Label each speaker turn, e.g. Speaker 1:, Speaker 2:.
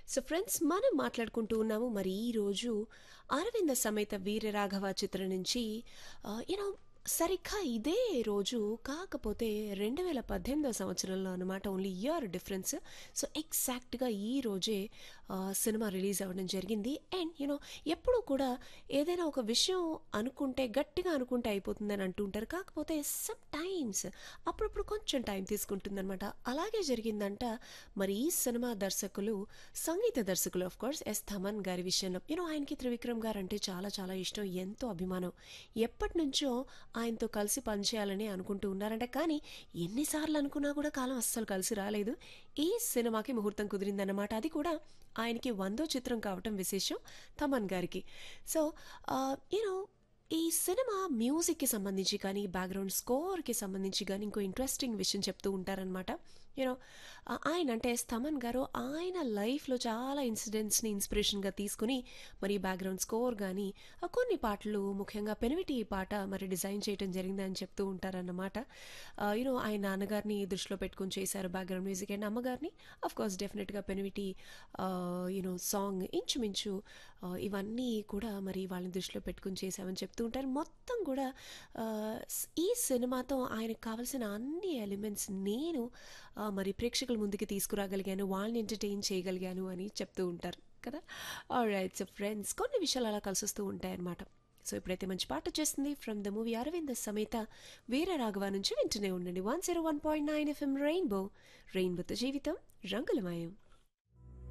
Speaker 1: so friends మనం మాట్లాడుకుంటూ ఉన్నాము మరి ఈరోజు అరవింద సమేత వీర రాఘవ చిత్రం నుంచి యూనో సరిగ్గా ఇదే రోజు కాకపోతే రెండు వేల పద్దెనిమిదో సంవత్సరంలో అనమాట ఓన్లీ ఇయర్ డిఫరెన్స్ సో ఎగ్జాక్ట్గా ఈ రోజే ఆ, సినిమా రిలీజ్ అవ్వడం జరిగింది అండ్ యూనో ఎప్పుడూ కూడా ఏదైనా ఒక విషయం అనుకుంటే గట్టిగా అనుకుంటే అయిపోతుందని అంటుంటారు కాకపోతే సమ్ టైమ్స్ అప్పుడప్పుడు కొంచెం టైం తీసుకుంటుందన్నమాట అలాగే జరిగిందంట మరి ఈ సినిమా దర్శకులు సంగీత దర్శకులు ఆఫ్ కోర్స్ ఎస్ థమన్ గారి విషయంలో యూనో ఆయనకి త్రివిక్రమ్ గారు అంటే చాలా చాలా ఇష్టం ఎంతో అభిమానం ఎప్పటి నుంచో ఆయనతో కలిసి పనిచేయాలని అనుకుంటూ ఉన్నారంట కానీ ఎన్నిసార్లు అనుకున్నా కూడా కాలం అస్సలు కలిసి రాలేదు ఈ సినిమాకి ముహూర్తం కుదిరిందన్నమాట అది కూడా ఆయనకి వందో చిత్రం కావటం విశేషం థమన్ గారికి సో యూనో ఈ సినిమా మ్యూజిక్కి సంబంధించి కానీ బ్యాక్గ్రౌండ్ స్కోర్కి సంబంధించి కానీ ఇంకో ఇంట్రెస్టింగ్ విషయం చెప్తూ ఉంటారనమాట యూనో ఆయన అంటే స్తమన్ గారు ఆయన లైఫ్లో చాలా ఇన్సిడెంట్స్ని ఇన్స్పిరేషన్గా తీసుకుని మరి బ్యాక్గ్రౌండ్ స్కోర్ కానీ ఆ కొన్ని పాటలు ముఖ్యంగా పెనివిటి పాట మరి డిజైన్ చేయడం జరిగిందని చెప్తూ ఉంటారన్నమాట యూనో ఆయన నాన్నగారిని దృష్టిలో పెట్టుకుని చేశారు బ్యాక్గ్రౌండ్ మ్యూజిక్ అండ్ అమ్మగారిని అఫ్ కోర్స్ డెఫినెట్గా పెనివిటి యూనో సాంగ్ ఇంచుమించు ఆ, ఇవన్నీ కూడా మరి వాళ్ళని దృష్టిలో పెట్టుకుని చేశామని చెప్తూ ఉంటారు మొత్తం కూడా ఆ, స్- ఈ సినిమాతో ఆయనకు కావాల్సిన అన్ని ఎలిమెంట్స్ నేను ఆ, మరి ప్రేక్షకుల ముందుకి తీసుకురాగలిగాను వాళ్ళని ఎంటర్టైన్ చేయగలిగాను అని చెప్తూ ఉంటారు కదా రైట్ సో ఫ్రెండ్స్ కొన్ని విషయాలు అలా కలిసి వస్తూ ఉంటాయి అన్నమాట సో ఇప్పుడైతే మంచి పాట వచ్చేస్తుంది ఫ్రమ్ ద మూవీ అరవింద సమేత వీర రాఘవ నుంచి వింటూనే ఉండండి one zero one point nine F M rainbow రెయిన్బోతో జీవితం రంగులమయం